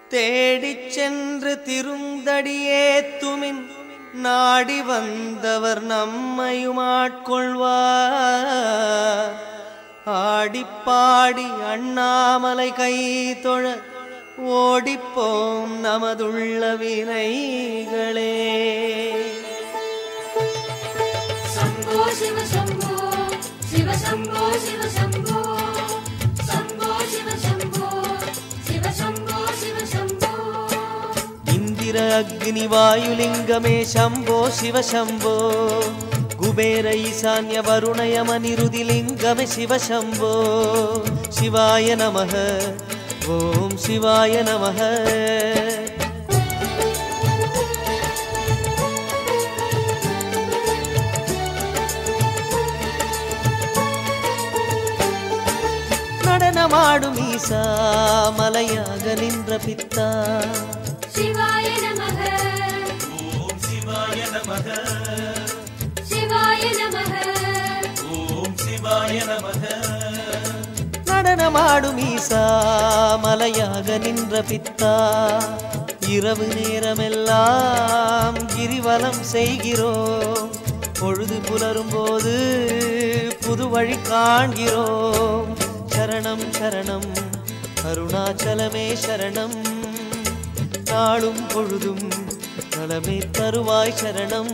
தேடிச் சென்று திருந்தடியே துமின் நாடி வந்தவர் நம்மையும் ஆட்கொள்வார் ஆடிப்பாடி அண்ணாமலை கை தொழ ஓடிப்போம் நமதுள்ள வினைகளே शम्भो शिव शम्भो शिव शम्भो शिव शम्भो शम्भो शिव शम्भो शिव शम्भो शिव शम्भो ಇಂದಿರ ಅಗ್ನಿ ವಾಯುಲಿಂಗಮೇ ಶಂಭೋ ಶಿವ ಶಂಭೋ ಕುಬೇರ ಈಶಾನ್ಯ ವರುಣ ಯಮ ನಿರುದಿಲಿಂಗಮೇ ಶಿವ ಶಂಭೋ ಶಿವಾಯ ನಮಃ ಓಂ ಶಿವಾಯ ನಮಃ நடன மாடும் ஈசா மலையாக நின்ற பித்தா शिवाय नमः ॐ शिवाय नमः शिवाय नमः ॐ शिवाय नमः நடனமாடும் ஈசா மலையாக நின்ற பித்தா இரவு நேரமெல்லாம் கிரிவலம் செய்கிறோம் பொழுது புலரும் போது புது வழி காண்கிறோம் சரணம் சரணம் அருணாச்சலமே சரணம் நாளும் பொழுதும் நலமே தருவாய் சரணம்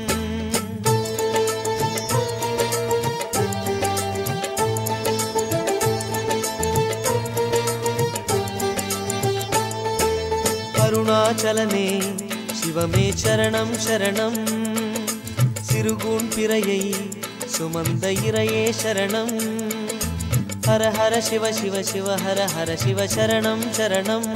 அருணாச்சலனே சிவமே சரணம் சரணம் சிறுகூன் பிறையை சுமந்த இறையே சரணம் ஹர ஹர சிவ சிவ சிவ ஹர ஹர சிவ சரணம் சரணம்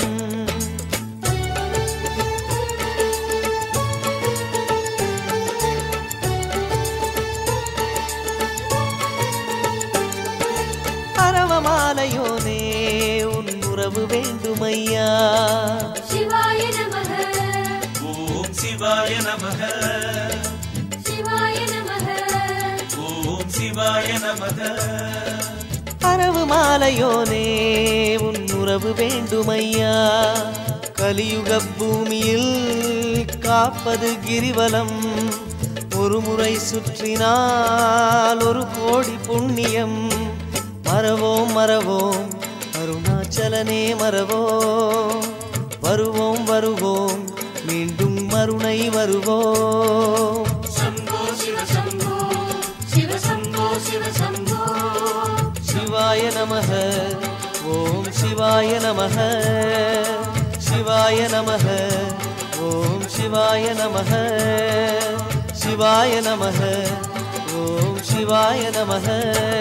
அரவமாலையோனே உன் உறவு வேண்டுமையா शिवाय नमः ॐ शिवाय नमः शिवाय नमः ॐ शिवाय नमः அரவு மாலையோனே உன் உறவு வேண்டுமையா கலியுக பூமியில் காப்பது கிரிவலம் ஒரு முறை சுற்றினால் ஒரு கோடி புண்ணியம் மறவோம் மறவோம் அருணாச்சலனே மறவோம் வருவோம் வருவோம் மீண்டும் மறுணை வருவோம் शम्भो शिव शम्भो शिव शम्भो शिव शम्भो शिवाय नमः ॐ शिवाय नमः शिवाय नमः ॐ शिवाय नमः शिवाय नमः ॐ शिवाय नमः